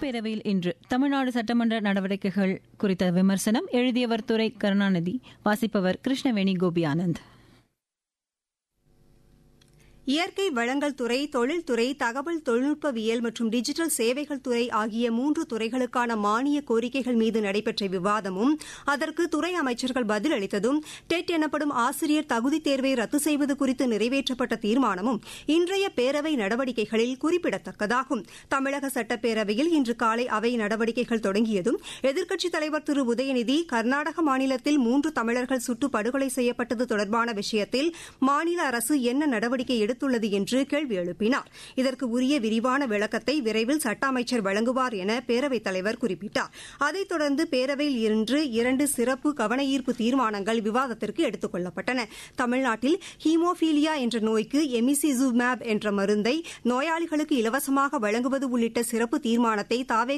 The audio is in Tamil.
சட்டப்பேரவையில் இன்று தமிழ்நாடு சட்டமன்ற நடவடிக்கைகள் குறித்த விமர்சனம் எழுதியவர் துரை கருணாநிதி வாசிப்பவர் கிருஷ்ணவேணி கோபி ஆனந்த் இயற்கை வளங்கள் துறை தொழில்துறை தகவல் தொழில்நுட்பவியல் மற்றும் டிஜிட்டல் சேவைகள் துறை ஆகிய மூன்று துறைகளுக்கான மானிய கோரிக்கைகள் மீது நடைபெற்ற விவாதமும் அதற்கு துறை அமைச்சர்கள் பதிலளித்ததும் டெட் எனப்படும் ஆசிரியர் தகுதித் தேர்வை ரத்து செய்வது குறித்து நிறைவேற்றப்பட்ட தீர்மானமும் இன்றைய பேரவை நடவடிக்கைகளில் குறிப்பிடத்தக்கதாகும் தமிழக சட்டப்பேரவையில் இன்று காலை அவை நடவடிக்கைகள் தொடங்கியதும் எதிர்க்கட்சித் தலைவர் திரு உதயநிதி கர்நாடக மாநிலத்தில் மூன்று தமிழர்கள் சுட்டு படுகொலை செய்யப்பட்டது தொடர்பான விஷயத்தில் மாநில அரசு என்ன நடவடிக்கை எடுத்து எடுத்துள்ளது என்று கேள்வி எழுப்பினார் இதற்கு உரிய விரிவான விளக்கத்தை விரைவில் சட்ட அமைச்சர் வழங்குவார் என பேரவைத் தலைவர் குறிப்பிட்டார் அதைத் தொடர்ந்து பேரவையில் இன்று இரண்டு சிறப்பு கவனஈர்ப்பு தீர்மானங்கள் விவாதத்திற்கு எடுத்துக் கொள்ளப்பட்டன தமிழ்நாட்டில் ஹீமோபீலியா என்ற நோய்க்கு எமிசிசூமேப் என்ற மருந்தை நோயாளிகளுக்கு இலவசமாக வழங்குவது உள்ளிட்ட சிறப்பு தீர்மானத்தை தாவே